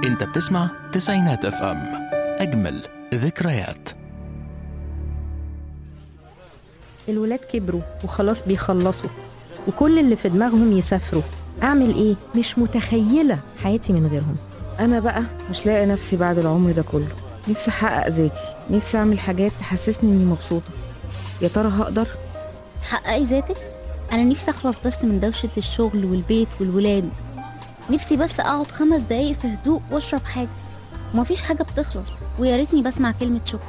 انت بتسمع تسعينات اف ام اجمل ذكريات الولاد كبروا وخلاص بيخلصوا وكل اللي في دماغهم يسافروا أعمل إيه؟ مش متخيلة حياتي من غيرهم أنا بقى مش لاقي نفسي بعد العمر ده كله نفسي أحقق ذاتي نفسي أعمل حاجات تحسسني إني مبسوطة يا ترى هقدر؟ تحققي ذاتك انا نفسي اخلص بس من دوشه الشغل والبيت والولاد نفسي بس اقعد خمس دقايق في هدوء واشرب حاجه ومفيش حاجه بتخلص ويا ريتني بسمع كلمه شكر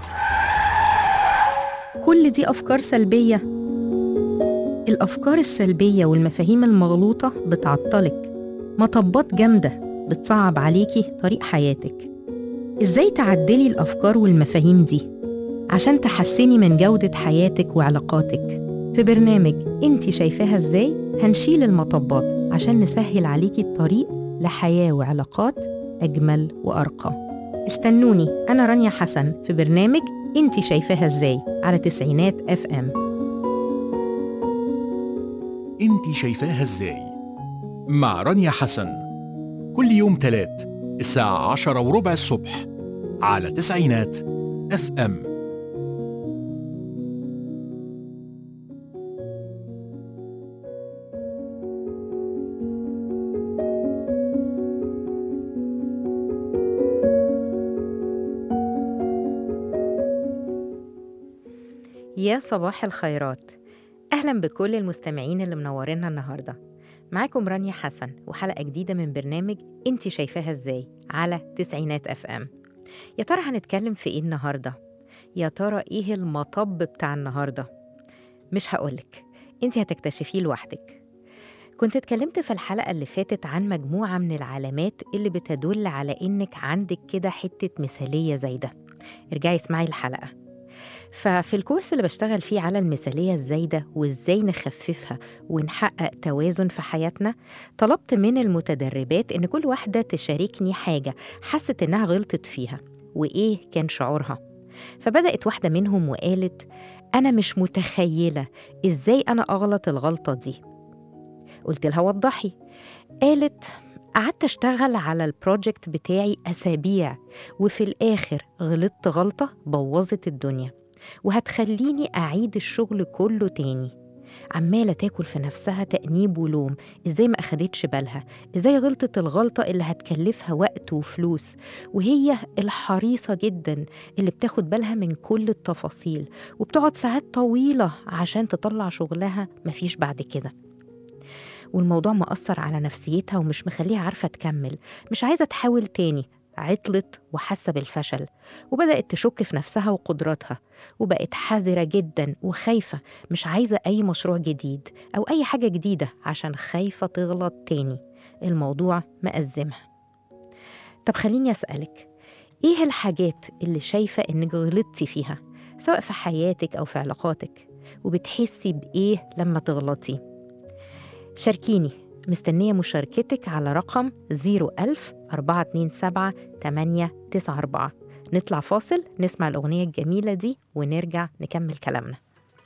كل دي أفكار سلبية الأفكار السلبية والمفاهيم المغلوطة بتعطلك مطبات جامدة بتصعب عليكي طريق حياتك إزاي تعدلي الأفكار والمفاهيم دي عشان تحسني من جودة حياتك وعلاقاتك في برنامج انت شايفاها ازاي هنشيل المطبات عشان نسهل عليكي الطريق لحياة وعلاقات أجمل وأرقى استنوني أنا رانيا حسن في برنامج انت شايفاها ازاي على تسعينات اف ام انت شايفاها ازاي مع رانيا حسن كل يوم تلات الساعة عشرة وربع الصبح على تسعينات اف ام يا صباح الخيرات أهلا بكل المستمعين اللي منورينا النهاردة معاكم رانيا حسن وحلقة جديدة من برنامج انت شايفاها ازاي على تسعينات اف ام يا ترى هنتكلم في ايه النهاردة يا ترى ايه المطب بتاع النهاردة مش هقولك انت هتكتشفيه لوحدك كنت اتكلمت في الحلقة اللي فاتت عن مجموعة من العلامات اللي بتدل على انك عندك كده حتة مثالية زي ده ارجعي اسمعي الحلقة ففي الكورس اللي بشتغل فيه على المثالية الزايدة وإزاي نخففها ونحقق توازن في حياتنا طلبت من المتدربات إن كل واحدة تشاركني حاجة حست إنها غلطت فيها وإيه كان شعورها فبدأت واحدة منهم وقالت أنا مش متخيلة إزاي أنا أغلط الغلطة دي قلت لها وضحي قالت قعدت أشتغل على البروجكت بتاعي أسابيع وفي الآخر غلطت غلطة بوظت الدنيا وهتخليني أعيد الشغل كله تاني عمالة تاكل في نفسها تأنيب ولوم إزاي ما أخدتش بالها إزاي غلطت الغلطة اللي هتكلفها وقت وفلوس وهي الحريصة جدا اللي بتاخد بالها من كل التفاصيل وبتقعد ساعات طويلة عشان تطلع شغلها مفيش بعد كده والموضوع مأثر على نفسيتها ومش مخليها عارفة تكمل مش عايزة تحاول تاني عطلت وحاسة بالفشل وبدأت تشك في نفسها وقدراتها وبقت حذرة جدا وخايفة مش عايزة أي مشروع جديد أو أي حاجة جديدة عشان خايفة تغلط تاني الموضوع مأزمها طب خليني أسألك إيه الحاجات اللي شايفة إنك غلطتي فيها سواء في حياتك أو في علاقاتك وبتحسي بإيه لما تغلطي شاركيني مستنية مشاركتك على رقم 01000 427 894 نطلع فاصل نسمع الأغنية الجميلة دي ونرجع نكمل كلامنا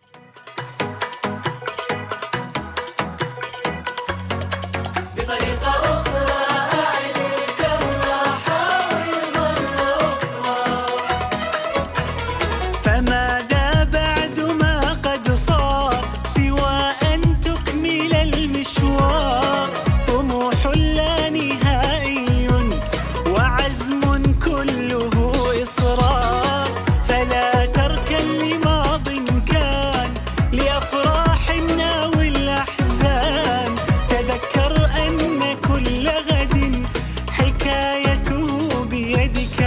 فماذا بعد ما قد صار سوى أن تكمل المشوار طموح لا نهائي وعزم كله إصرار فلا تركن لماض كان لأفراحنا والأحزان تذكر أن كل غد حكايته بيدك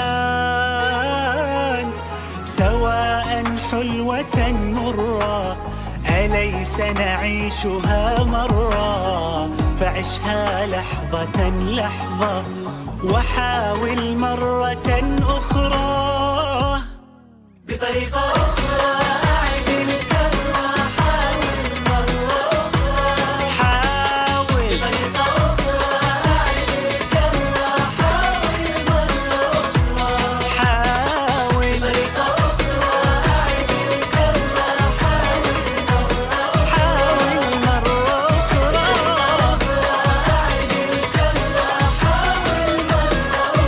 الآن سواء حلوة مرة أليس نعيشها مرة فعشها لحظة لحظة وحاول مرة أخرى بطريقة أخرى أعد الكرة حاول مرة أخرى حاول بطريقة أخرى أعد الكرة حاول مرة أخرى حاول بطريقة أخرى أعد الكرة حاول مرة حاول مرة أخرى أعد الكرة حاول مرة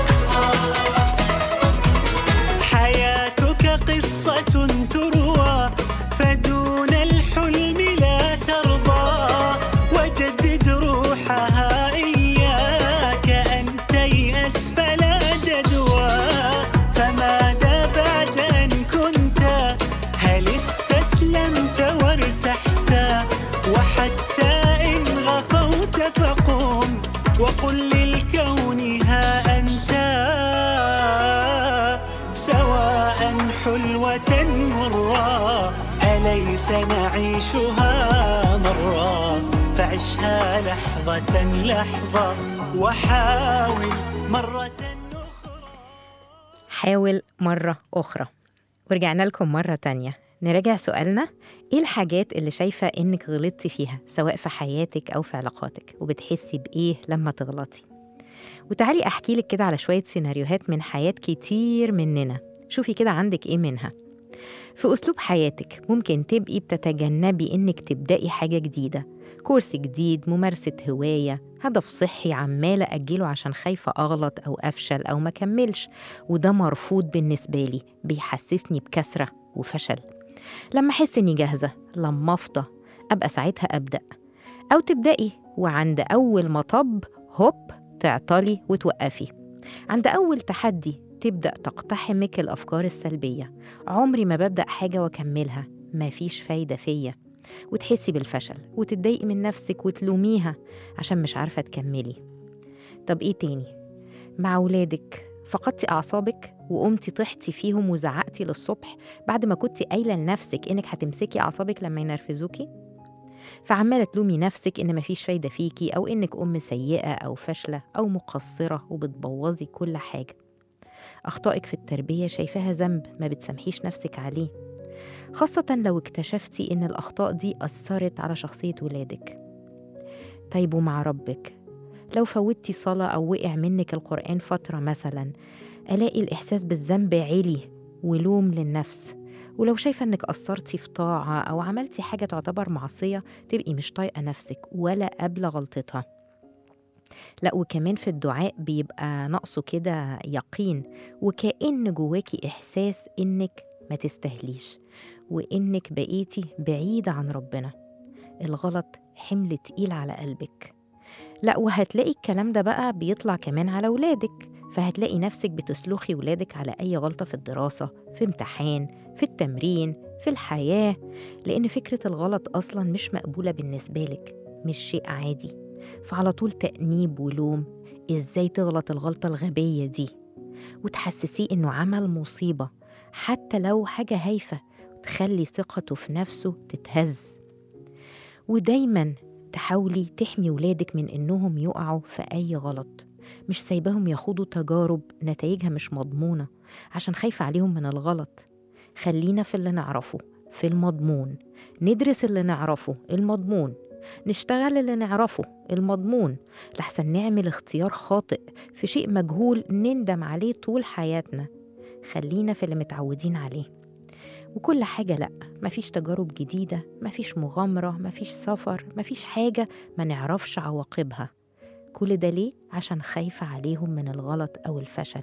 فعشها لحظة لحظة وحاول مرة أخرى حاول مرة أخرى ورجعنا لكم مرة تانية نراجع سؤالنا إيه الحاجات اللي شايفة إنك غلطتي فيها سواء في حياتك أو في علاقاتك وبتحسي بإيه لما تغلطي وتعالي أحكي لك كده على شوية سيناريوهات من حياة كتير مننا شوفي كده عندك إيه منها في أسلوب حياتك ممكن تبقي بتتجنبي إنك تبدأي حاجة جديدة كورس جديد ممارسة هواية هدف صحي عمالة أجله عشان خايفة أغلط أو أفشل أو ما كملش وده مرفوض بالنسبة لي بيحسسني بكسرة وفشل لما أحس إني جاهزة لما أفضى أبقى ساعتها أبدأ أو تبدأي وعند أول مطب هوب تعطلي وتوقفي عند أول تحدي تبدأ تقتحمك الأفكار السلبية عمري ما ببدأ حاجة وأكملها مفيش فايدة فيا وتحسي بالفشل وتتضايقي من نفسك وتلوميها عشان مش عارفة تكملي طب إيه تاني؟ مع ولادك فقدتي أعصابك وقمتي طحتي فيهم وزعقتي للصبح بعد ما كنتي قايلة لنفسك إنك هتمسكي أعصابك لما ينرفزوكي؟ فعمالة تلومي نفسك إن مفيش فايدة فيكي أو إنك أم سيئة أو فاشلة أو مقصرة وبتبوظي كل حاجة أخطائك في التربية شايفاها ذنب ما بتسامحيش نفسك عليه خاصة لو اكتشفتي إن الأخطاء دي أثرت على شخصية ولادك طيب ومع ربك لو فوتي صلاة أو وقع منك القرآن فترة مثلا ألاقي الإحساس بالذنب عالي ولوم للنفس ولو شايفة إنك قصرتي في طاعة أو عملتي حاجة تعتبر معصية تبقي مش طايقة نفسك ولا قابلة غلطتها لا وكمان في الدعاء بيبقى ناقصه كده يقين وكأن جواكي إحساس إنك ما تستهليش وإنك بقيتي بعيدة عن ربنا الغلط حمل تقيل على قلبك لا وهتلاقي الكلام ده بقى بيطلع كمان على ولادك فهتلاقي نفسك بتسلخي ولادك على أي غلطة في الدراسة في امتحان في التمرين في الحياة لأن فكرة الغلط أصلا مش مقبولة بالنسبة لك مش شيء عادي فعلى طول تأنيب ولوم إزاي تغلط الغلطة الغبية دي وتحسسيه إنه عمل مصيبة حتى لو حاجة هايفة تخلي ثقته في نفسه تتهز ودايما تحاولي تحمي ولادك من إنهم يقعوا في أي غلط مش سايباهم يخوضوا تجارب نتائجها مش مضمونة عشان خايفة عليهم من الغلط خلينا في اللي نعرفه في المضمون ندرس اللي نعرفه المضمون نشتغل اللي نعرفه المضمون لحسن نعمل اختيار خاطئ في شيء مجهول نندم عليه طول حياتنا خلينا في اللي متعودين عليه وكل حاجة لأ مفيش تجارب جديدة مفيش مغامرة مفيش سفر مفيش حاجة ما نعرفش عواقبها كل ده ليه؟ عشان خايفة عليهم من الغلط أو الفشل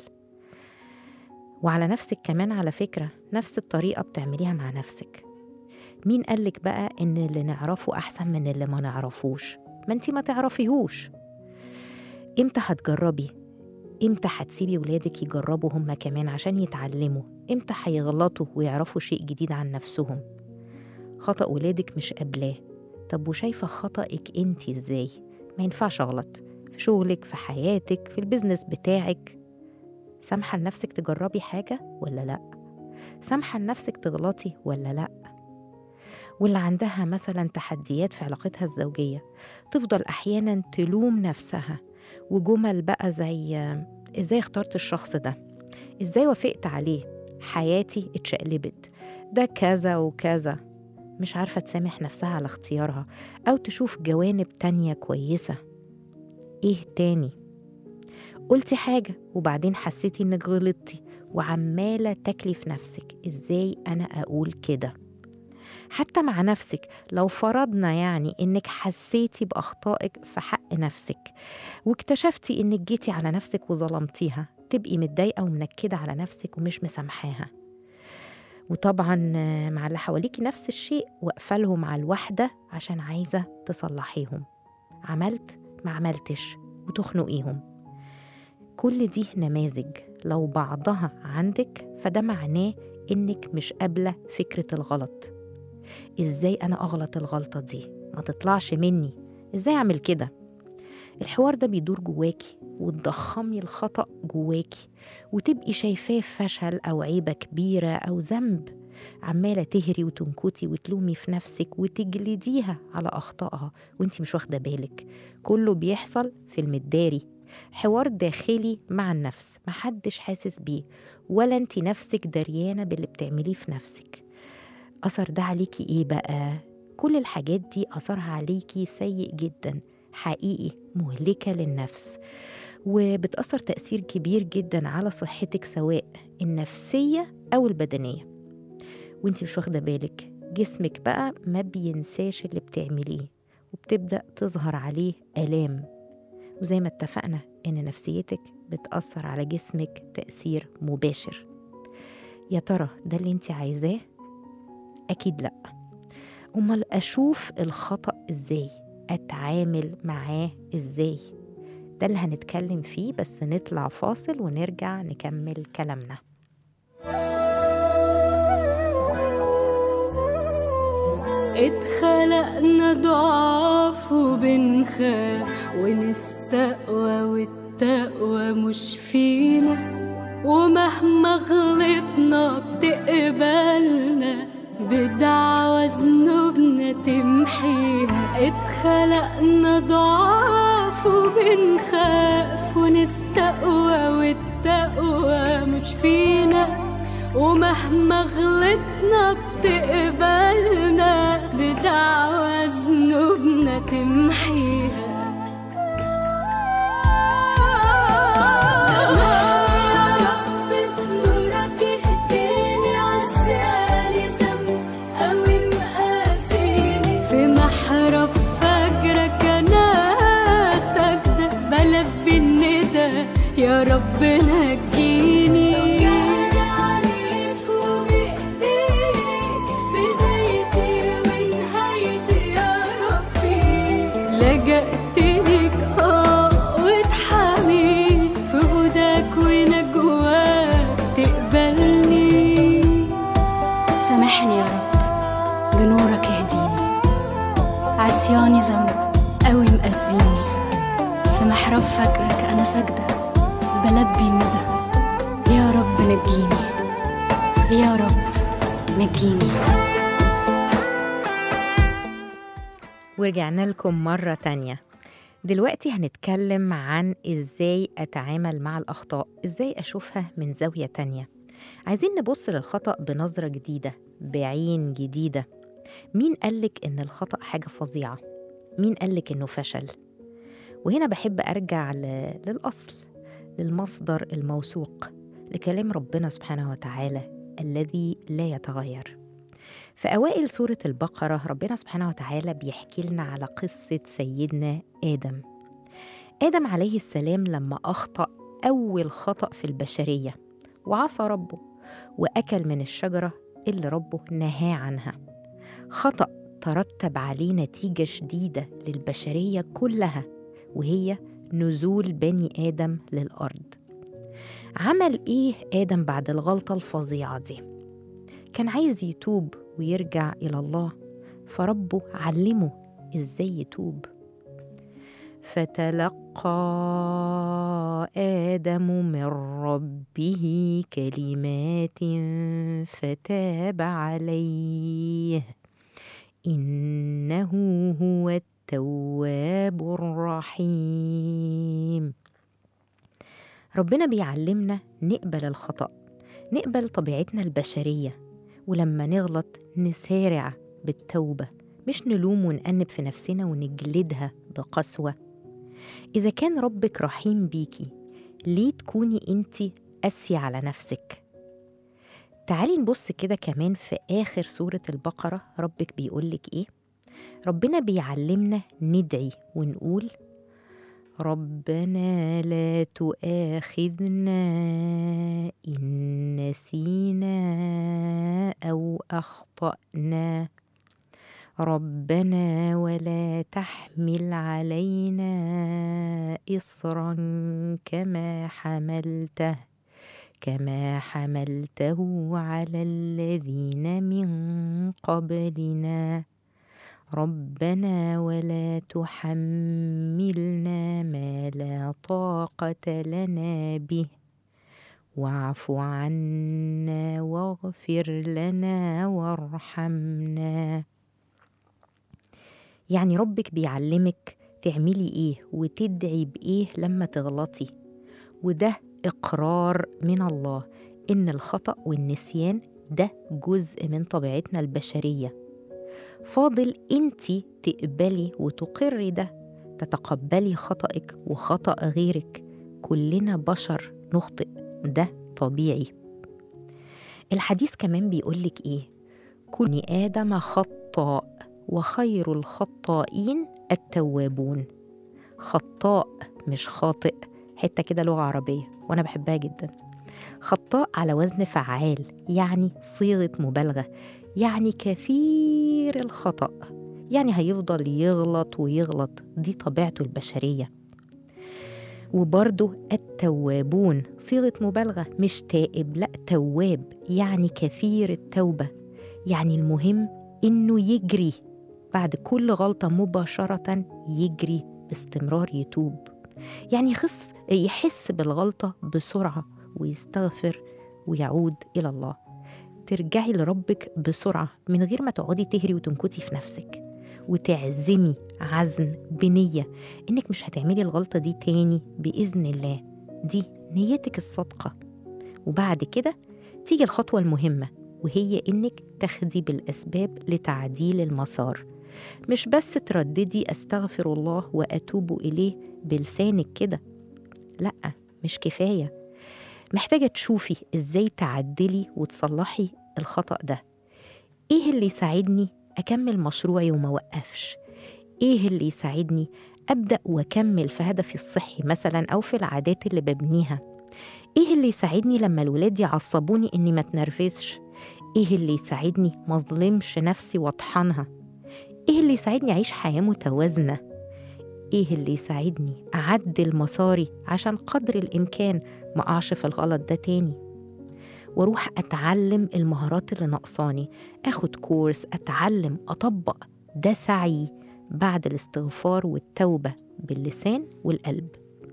وعلى نفسك كمان على فكرة نفس الطريقة بتعمليها مع نفسك مين قالك بقى إن اللي نعرفه أحسن من اللي ما نعرفوش ما انتي ما تعرفيهوش امتى هتجربي امتى هتسيبي ولادك يجربوا هما كمان عشان يتعلموا امتى هيغلطوا ويعرفوا شيء جديد عن نفسهم خطأ ولادك مش قابلاه طب وشايفة خطأك انتي ازاي ما ينفعش اغلط في شغلك في حياتك في البيزنس بتاعك سامحة لنفسك تجربي حاجة ولا لأ سامحة لنفسك تغلطي ولا لأ واللي عندها مثلا تحديات في علاقتها الزوجية تفضل أحيانا تلوم نفسها وجمل بقى زي إزاي اخترت الشخص ده إزاي وافقت عليه حياتي اتشقلبت ده كذا وكذا مش عارفة تسامح نفسها على اختيارها أو تشوف جوانب تانية كويسة إيه تاني قلتي حاجة وبعدين حسيتي إنك غلطتي وعمالة تاكلي في نفسك إزاي أنا أقول كده حتى مع نفسك لو فرضنا يعني إنك حسيتي بأخطائك في حق نفسك واكتشفتي إنك جيتي على نفسك وظلمتيها تبقي متضايقة ومنكدة على نفسك ومش مسامحاها وطبعا مع اللي حواليكي نفس الشيء واقفة لهم على الواحدة عشان عايزة تصلحيهم عملت ما عملتش وتخنقيهم كل دي نماذج لو بعضها عندك فده معناه إنك مش قابلة فكرة الغلط إزاي أنا أغلط الغلطة دي ما تطلعش مني إزاي أعمل كده الحوار ده بيدور جواكي وتضخمي الخطأ جواكي وتبقي شايفاه فشل أو عيبة كبيرة أو ذنب عمالة تهري وتنكتي وتلومي في نفسك وتجلديها على أخطائها وانت مش واخدة بالك كله بيحصل في المداري حوار داخلي مع النفس محدش حاسس بيه ولا انت نفسك دريانة باللي بتعمليه في نفسك أثر ده عليكي ايه بقى؟ كل الحاجات دي أثرها عليكي سيء جدا حقيقي مهلكة للنفس وبتأثر تأثير كبير جدا على صحتك سواء النفسية أو البدنية وانت مش واخدة بالك جسمك بقى ما بينساش اللي بتعمليه وبتبدأ تظهر عليه آلام وزي ما اتفقنا إن نفسيتك بتأثر على جسمك تأثير مباشر يا ترى ده اللي انت عايزاه؟ أكيد لأ أمال أشوف الخطأ إزاي؟ أتعامل معاه إزاي؟ ده اللي هنتكلم فيه بس نطلع فاصل ونرجع نكمل كلامنا اتخلقنا ضعاف وبنخاف ونستقوى والتقوى مش فينا ومهما غلطنا بتقبلنا بدعوى ذنوبنا تمحيها اتخلقنا ضعاف وبنخاف ونستقوى والتقوى مش فينا ومهما غلطنا بتقبلنا بدعوى ذنوبنا تمحيها في محراب فجرك انا سجدة بلبي الندى يا رب نجيني لجأت ليك اه واتحميت في هداك ونجواك تقبلني سامحني يا رب بنورك اهديني عصياني ذنب قوي مأذيني في محراب فجرك أنا ساجدة بلبي الندى يا رب نجيني يا رب نجيني ورجعنا لكم مرة تانية دلوقتي هنتكلم عن ازاي اتعامل مع الاخطاء ازاي اشوفها من زاوية تانية عايزين نبص للخطأ بنظرة جديدة بعين جديدة مين قالك ان الخطأ حاجة فظيعة مين قالك انه فشل وهنا بحب ارجع ل- للاصل للمصدر الموثوق لكلام ربنا سبحانه وتعالى الذي لا يتغير في أوائل سورة البقرة ربنا سبحانه وتعالى بيحكي لنا على قصة سيدنا آدم آدم عليه السلام لما أخطأ أول خطأ في البشرية وعصى ربه وأكل من الشجرة اللي ربه نهاه عنها خطأ ترتب عليه نتيجة شديدة للبشرية كلها وهي نزول بني آدم للأرض عمل إيه آدم بعد الغلطة الفظيعة دي؟ كان عايز يتوب ويرجع إلى الله فربه علمه إزاي يتوب فتلقى آدم من ربه كلمات فتاب عليه إنه هو التواب الرحيم ربنا بيعلمنا نقبل الخطأ نقبل طبيعتنا البشرية ولما نغلط نسارع بالتوبة مش نلوم ونأنب في نفسنا ونجلدها بقسوة إذا كان ربك رحيم بيكي ليه تكوني انتي قاسية على نفسك تعالي نبص كده كمان في آخر سورة البقرة ربك بيقولك إيه ربنا بيعلمنا ندعي ونقول ربنا لا تؤاخذنا إن نسينا أو أخطأنا ربنا ولا تحمل علينا إصرا كما حملته كما حملته على الذين من قبلنا ربنا ولا تحملنا ما لا طاقة لنا به واعف عنا واغفر لنا وارحمنا يعني ربك بيعلمك تعملي ايه وتدعي بايه لما تغلطي وده اقرار من الله ان الخطا والنسيان ده جزء من طبيعتنا البشريه فاضل انتي تقبلي وتقري ده تتقبلي خطأك وخطأ غيرك كلنا بشر نخطئ ده طبيعي الحديث كمان بيقولك ايه كل آدم خطاء وخير الخطائين التوابون خطاء مش خاطئ حتة كده لغة عربية وأنا بحبها جدا خطاء على وزن فعال يعني صيغة مبالغة يعني كثير الخطأ يعني هيفضل يغلط ويغلط دي طبيعته البشرية وبرضه التوابون صيغة مبالغة مش تائب لا تواب يعني كثير التوبة يعني المهم إنه يجري بعد كل غلطة مباشرة يجري باستمرار يتوب يعني يخص يحس بالغلطة بسرعة ويستغفر ويعود إلى الله ترجعي لربك بسرعة من غير ما تقعدي تهري وتنكتي في نفسك وتعزمي عزم بنية إنك مش هتعملي الغلطة دي تاني بإذن الله دي نيتك الصادقة وبعد كده تيجي الخطوة المهمة وهي إنك تاخدي بالأسباب لتعديل المسار مش بس ترددي أستغفر الله وأتوب إليه بلسانك كده لأ مش كفاية محتاجة تشوفي إزاي تعدلي وتصلحي الخطأ ده إيه اللي يساعدني أكمل مشروعي وما وقفش إيه اللي يساعدني أبدأ وأكمل في هدفي الصحي مثلا أو في العادات اللي ببنيها إيه اللي يساعدني لما الولاد يعصبوني إني ما اتنرفزش إيه اللي يساعدني ما أظلمش نفسي وأطحنها إيه اللي يساعدني أعيش حياة متوازنة إيه اللي يساعدني أعدل مساري عشان قدر الإمكان ما أقعش في الغلط ده تاني واروح اتعلم المهارات اللي ناقصاني اخد كورس اتعلم اطبق ده سعي بعد الاستغفار والتوبه باللسان والقلب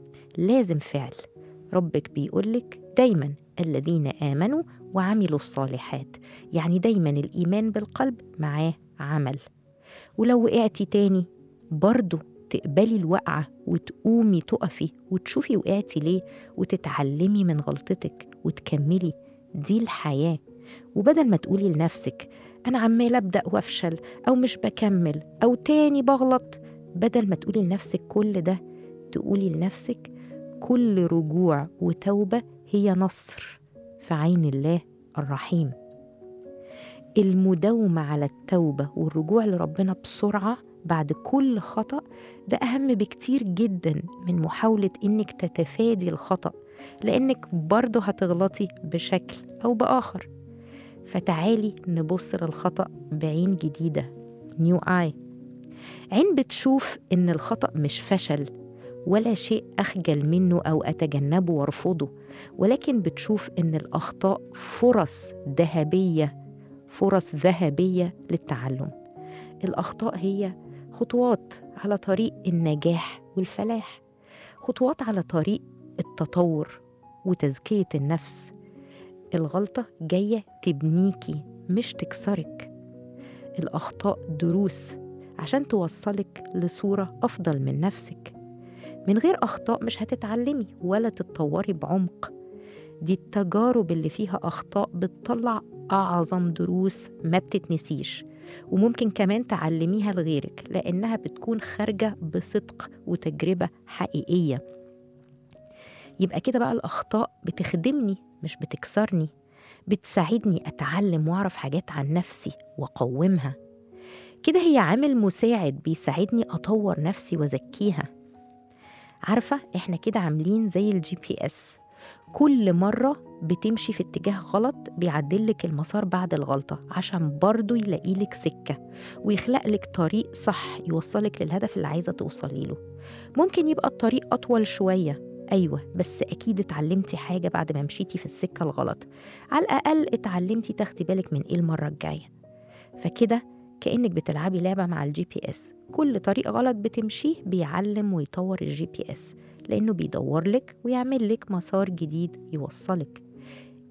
لازم فعل ربك بيقولك دايما الذين امنوا وعملوا الصالحات يعني دايما الايمان بالقلب معاه عمل ولو وقعتي تاني برضه تقبلي الوقعة وتقومي تقفي وتشوفي وقعتي ليه وتتعلمي من غلطتك وتكملي دي الحياة وبدل ما تقولي لنفسك أنا عمال أبدأ وأفشل أو مش بكمل أو تاني بغلط بدل ما تقولي لنفسك كل ده تقولي لنفسك كل رجوع وتوبة هي نصر في عين الله الرحيم المداومة على التوبة والرجوع لربنا بسرعة بعد كل خطأ ده أهم بكتير جدا من محاولة إنك تتفادي الخطأ لأنك برضه هتغلطي بشكل أو بآخر فتعالي نبص للخطأ بعين جديدة نيو آي عين بتشوف إن الخطأ مش فشل ولا شيء أخجل منه أو أتجنبه وأرفضه ولكن بتشوف إن الأخطاء فرص ذهبية فرص ذهبية للتعلم الأخطاء هي خطوات على طريق النجاح والفلاح خطوات على طريق التطور وتزكية النفس الغلطة جاية تبنيكي مش تكسرك الأخطاء دروس عشان توصلك لصورة أفضل من نفسك من غير أخطاء مش هتتعلمي ولا تتطوري بعمق دي التجارب اللي فيها أخطاء بتطلع أعظم دروس ما بتتنسيش وممكن كمان تعلميها لغيرك لأنها بتكون خارجة بصدق وتجربة حقيقية يبقى كده بقى الأخطاء بتخدمني مش بتكسرني بتساعدني أتعلم وأعرف حاجات عن نفسي وأقومها كده هي عامل مساعد بيساعدني أطور نفسي وأزكيها عارفة إحنا كده عاملين زي الجي بي إس كل مرة بتمشي في اتجاه غلط بيعدلك المسار بعد الغلطة عشان برضه يلاقيلك سكة ويخلقلك طريق صح يوصلك للهدف اللي عايزة توصلي له ممكن يبقى الطريق أطول شوية أيوة بس أكيد اتعلمتي حاجة بعد ما مشيتي في السكة الغلط على الأقل اتعلمتي تاخدي بالك من إيه المرة الجاية فكده كأنك بتلعبي لعبة مع الجي بي اس كل طريق غلط بتمشيه بيعلم ويطور الجي بي اس لأنه بيدور لك ويعمل لك مسار جديد يوصلك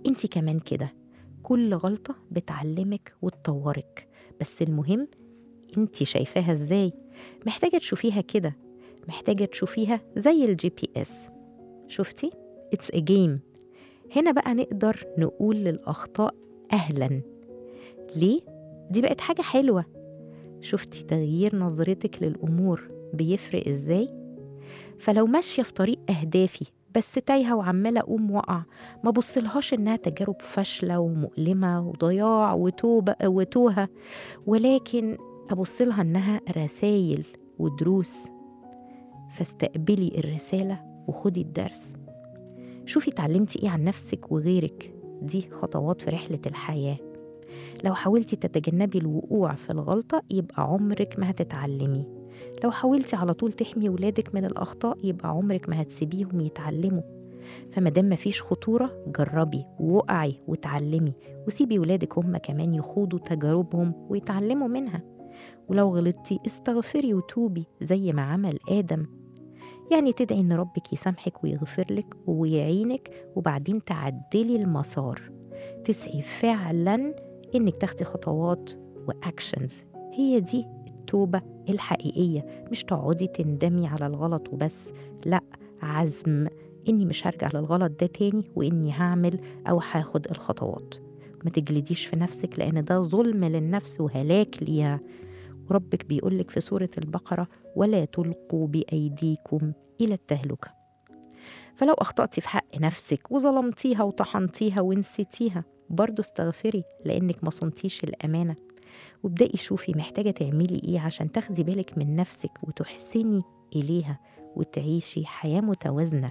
انت كمان كده كل غلطة بتعلمك وتطورك بس المهم انت شايفاها ازاي محتاجة تشوفيها كده محتاجة تشوفيها زي الجي بي اس شفتي؟ It's a game هنا بقى نقدر نقول للأخطاء أهلا ليه؟ دي بقت حاجة حلوة شفتي تغيير نظرتك للأمور بيفرق إزاي؟ فلو ماشية في طريق أهدافي بس تايهة وعمالة أقوم وقع ما بصلهاش إنها تجارب فاشلة ومؤلمة وضياع وتوبة وتوهة ولكن أبصلها إنها رسايل ودروس فاستقبلي الرسالة وخدي الدرس شوفي اتعلمتي ايه عن نفسك وغيرك دي خطوات في رحلة الحياة لو حاولتي تتجنبي الوقوع في الغلطة يبقى عمرك ما هتتعلمي لو حاولتي على طول تحمي ولادك من الأخطاء يبقى عمرك ما هتسيبيهم يتعلموا فمادام مفيش خطورة جربي ووقعي وتعلمي وسيبي ولادك هم كمان يخوضوا تجاربهم ويتعلموا منها ولو غلطتي استغفري وتوبي زي ما عمل آدم يعني تدعي إن ربك يسامحك ويغفر لك ويعينك وبعدين تعدلي المسار تسعي فعلا إنك تاخدي خطوات وأكشنز هي دي التوبة الحقيقية مش تقعدي تندمي على الغلط وبس لأ عزم إني مش هرجع للغلط ده تاني وإني هعمل أو هاخد الخطوات ما تجلديش في نفسك لأن ده ظلم للنفس وهلاك ليها وربك بيقولك في سورة البقرة ولا تلقوا بأيديكم إلى التهلكة فلو أخطأتي في حق نفسك وظلمتيها وطحنتيها ونسيتيها برضو استغفري لأنك ما صنتيش الأمانة وابدأي شوفي محتاجة تعملي إيه عشان تاخدي بالك من نفسك وتحسني إليها وتعيشي حياة متوازنة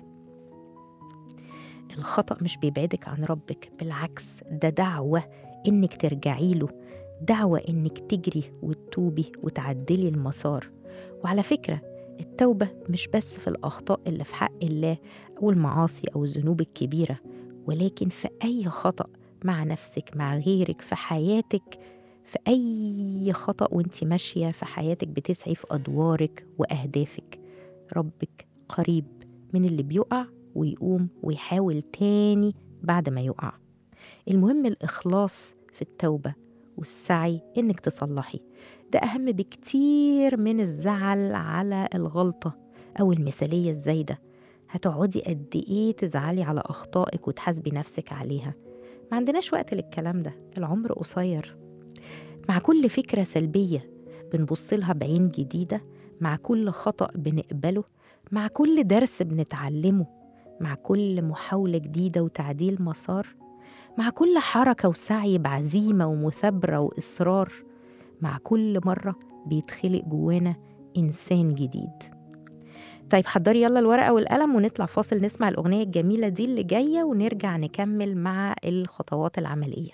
الخطأ مش بيبعدك عن ربك بالعكس ده دعوة إنك ترجعي له دعوة إنك تجري وتتوبي وتعدلي المسار وعلى فكرة التوبة مش بس في الأخطاء اللي في حق الله أو المعاصي أو الذنوب الكبيرة ولكن في أي خطأ مع نفسك مع غيرك في حياتك في أي خطأ وانت ماشية في حياتك بتسعي في أدوارك وأهدافك ربك قريب من اللي بيقع ويقوم ويحاول تاني بعد ما يقع المهم الإخلاص في التوبة والسعي إنك تصلحي ده أهم بكتير من الزعل على الغلطة أو المثالية الزايدة هتقعدي قد إيه تزعلي على أخطائك وتحاسبي نفسك عليها ما عندناش وقت للكلام ده العمر قصير مع كل فكرة سلبية بنبص لها بعين جديدة مع كل خطأ بنقبله مع كل درس بنتعلمه مع كل محاولة جديدة وتعديل مسار مع كل حركة وسعي بعزيمة ومثابرة وإصرار مع كل مرة بيتخلق جوانا إنسان جديد طيب حضري يلا الورقة والقلم ونطلع فاصل نسمع الأغنية الجميلة دي اللي جاية ونرجع نكمل مع الخطوات العملية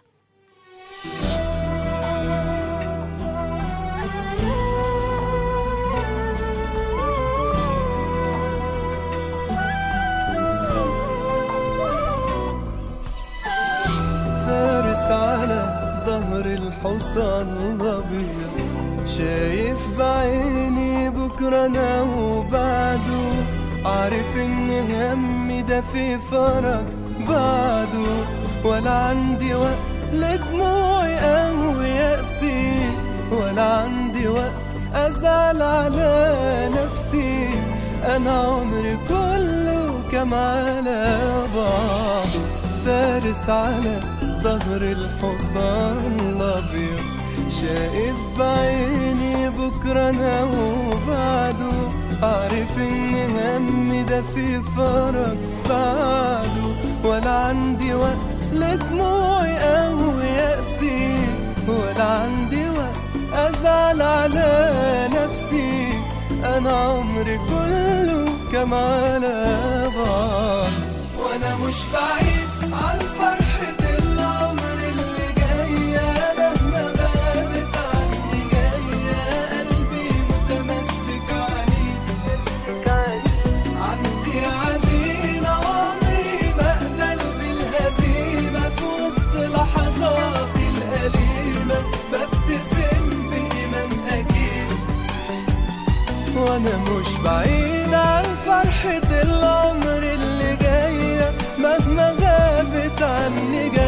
فارس على ظهر الحصان الابيض شايف بعيني بكره انا وبعده عارف ان همي ده في فرج بعده ولا عندي وقت لدموعي او يأسي ولا عندي وقت ازعل على نفسي انا عمري كله كم على بعضه فارس على ظهر الحصان الابيض شايف بعيني بكره انا وبعده عارف ان همي ده في فرج بعده ولا عندي وقت لدموعي او يأسي ولا عندي وقت ازعل على نفسي انا عمري كله كم على بعض وانا مش بعيد عن فرحة العمر اللي جاية مهما غابت عني جاية قلبي متمسك عليك عندي عزيمة عمري ما اقبل بالهزيمة في وسط لحظاتي الأليمة ببتسم بإيمان أكيد وانا مش بعيد عن فرحة العمر اللي جاية مهما غابت عني جاية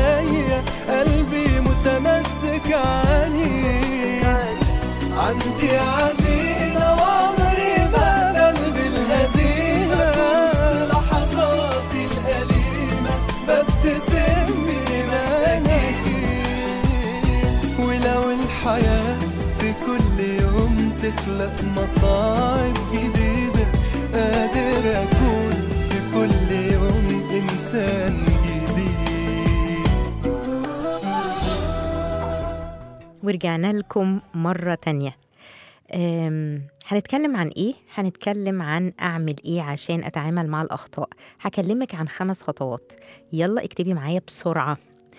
وأخلق مصاعب جديدة قادر أكون في كل يوم إنسان جديد ورجعنا لكم مرة تانية أم، هنتكلم عن ايه؟ هنتكلم عن اعمل ايه عشان اتعامل مع الاخطاء هكلمك عن خمس خطوات يلا اكتبي معايا بسرعة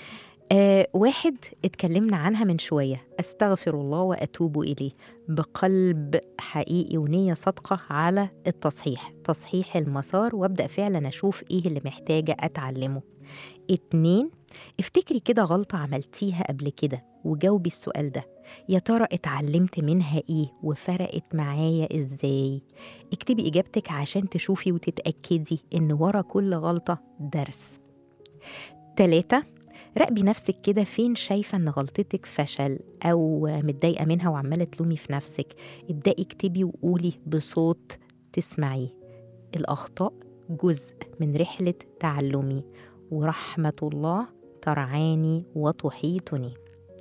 آه واحد اتكلمنا عنها من شوية استغفر الله واتوب اليه بقلب حقيقي ونية صادقة على التصحيح تصحيح المسار وابدأ فعلا اشوف ايه اللي محتاجة اتعلمه اتنين افتكري كده غلطة عملتيها قبل كده وجاوبي السؤال ده يا ترى اتعلمت منها ايه وفرقت معايا ازاي اكتبي اجابتك عشان تشوفي وتتأكدي ان ورا كل غلطة درس تلاتة راقبي نفسك كده فين شايفة ان غلطتك فشل او متضايقة منها وعمالة تلومي في نفسك ابدأي اكتبي وقولي بصوت تسمعيه الأخطاء جزء من رحلة تعلمي ورحمة الله ترعاني وتحيطني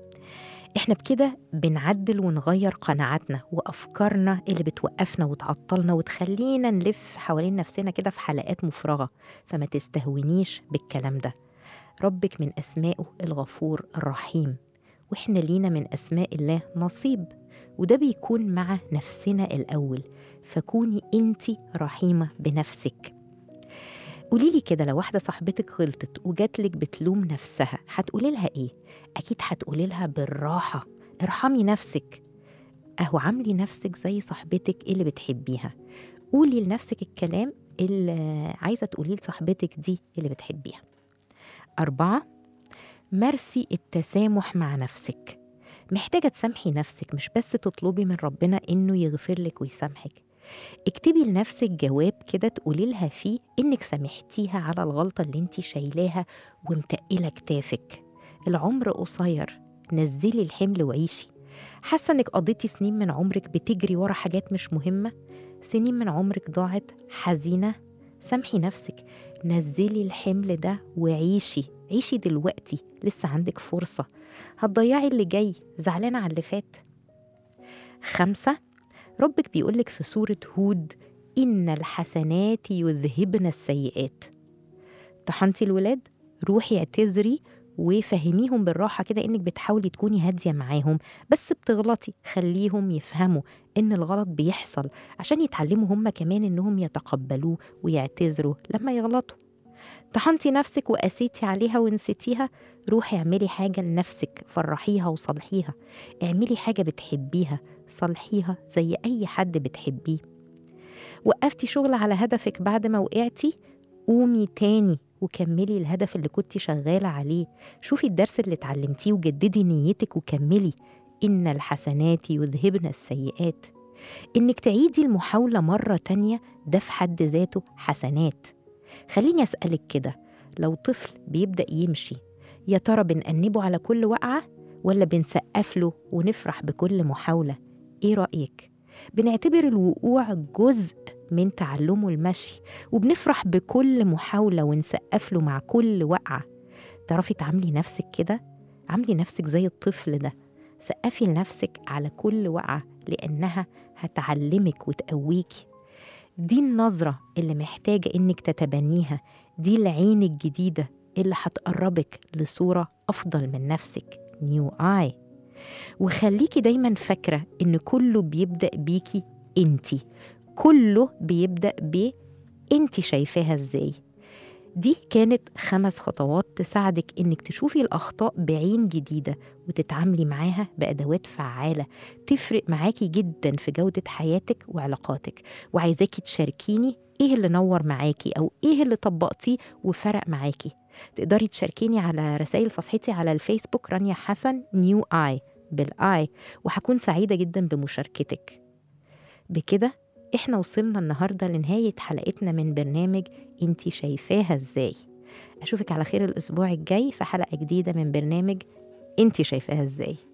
احنا بكده بنعدل ونغير قناعاتنا وافكارنا اللي بتوقفنا وتعطلنا وتخلينا نلف حوالين نفسنا كده في حلقات مفرغه فما تستهونيش بالكلام ده ربك من اسمائه الغفور الرحيم واحنا لينا من اسماء الله نصيب وده بيكون مع نفسنا الاول فكوني انتي رحيمه بنفسك قولي لي كده لو واحده صاحبتك غلطت وجاتلك بتلوم نفسها هتقولي لها ايه اكيد هتقولي لها بالراحه ارحمي نفسك اهو عاملي نفسك زي صاحبتك اللي بتحبيها قولي لنفسك الكلام اللي عايزه تقوليه لصاحبتك دي اللي بتحبيها أربعة مارسي التسامح مع نفسك محتاجة تسامحي نفسك مش بس تطلبي من ربنا إنه يغفر لك ويسامحك اكتبي لنفسك جواب كده تقولي لها فيه إنك سامحتيها على الغلطة اللي انت شايلاها ومتقلة كتافك العمر قصير نزلي الحمل وعيشي حاسة إنك قضيتي سنين من عمرك بتجري ورا حاجات مش مهمة سنين من عمرك ضاعت حزينة سامحي نفسك نزلي الحمل ده وعيشي عيشي دلوقتي لسه عندك فرصة هتضيعي اللي جاي زعلانة على اللي فات خمسة ربك بيقولك في سورة هود إن الحسنات يذهبن السيئات طحنتي الولاد روحي اعتذري وفهميهم بالراحة كده إنك بتحاولي تكوني هادية معاهم بس بتغلطي خليهم يفهموا إن الغلط بيحصل عشان يتعلموا هم كمان إنهم يتقبلوه ويعتذروا لما يغلطوا طحنتي نفسك وقسيتي عليها ونسيتيها روحي اعملي حاجة لنفسك فرحيها وصلحيها اعملي حاجة بتحبيها صلحيها زي أي حد بتحبيه وقفتي شغل على هدفك بعد ما وقعتي قومي تاني وكملي الهدف اللي كنتي شغالة عليه شوفي الدرس اللي اتعلمتيه وجددي نيتك وكملي إن الحسنات يذهبن السيئات إنك تعيدي المحاولة مرة تانية ده في حد ذاته حسنات خليني أسألك كده لو طفل بيبدأ يمشي يا ترى بنأنبه على كل وقعة ولا بنسقف له ونفرح بكل محاولة إيه رأيك؟ بنعتبر الوقوع جزء من تعلمه المشي وبنفرح بكل محاولة ونسقف له مع كل وقعة تعرفي تعاملي نفسك كده؟ عاملي نفسك زي الطفل ده سقفي لنفسك على كل وقعة لأنها هتعلمك وتقويكي دي النظرة اللي محتاجة إنك تتبنيها دي العين الجديدة اللي هتقربك لصورة أفضل من نفسك نيو آي وخليكي دايما فاكرة إن كله بيبدأ بيكي انتي كله بيبدأ ب انتي شايفاها ازاي دي كانت خمس خطوات تساعدك انك تشوفي الاخطاء بعين جديده وتتعاملي معاها بادوات فعاله تفرق معاكي جدا في جوده حياتك وعلاقاتك وعايزاكي تشاركيني ايه اللي نور معاكي او ايه اللي طبقتيه وفرق معاكي تقدري تشاركيني على رسائل صفحتي على الفيسبوك رانيا حسن نيو اي بالاي وهكون سعيده جدا بمشاركتك بكده احنا وصلنا النهارده لنهايه حلقتنا من برنامج انتي شايفاها ازاي اشوفك على خير الاسبوع الجاي في حلقه جديده من برنامج انتي شايفاها ازاي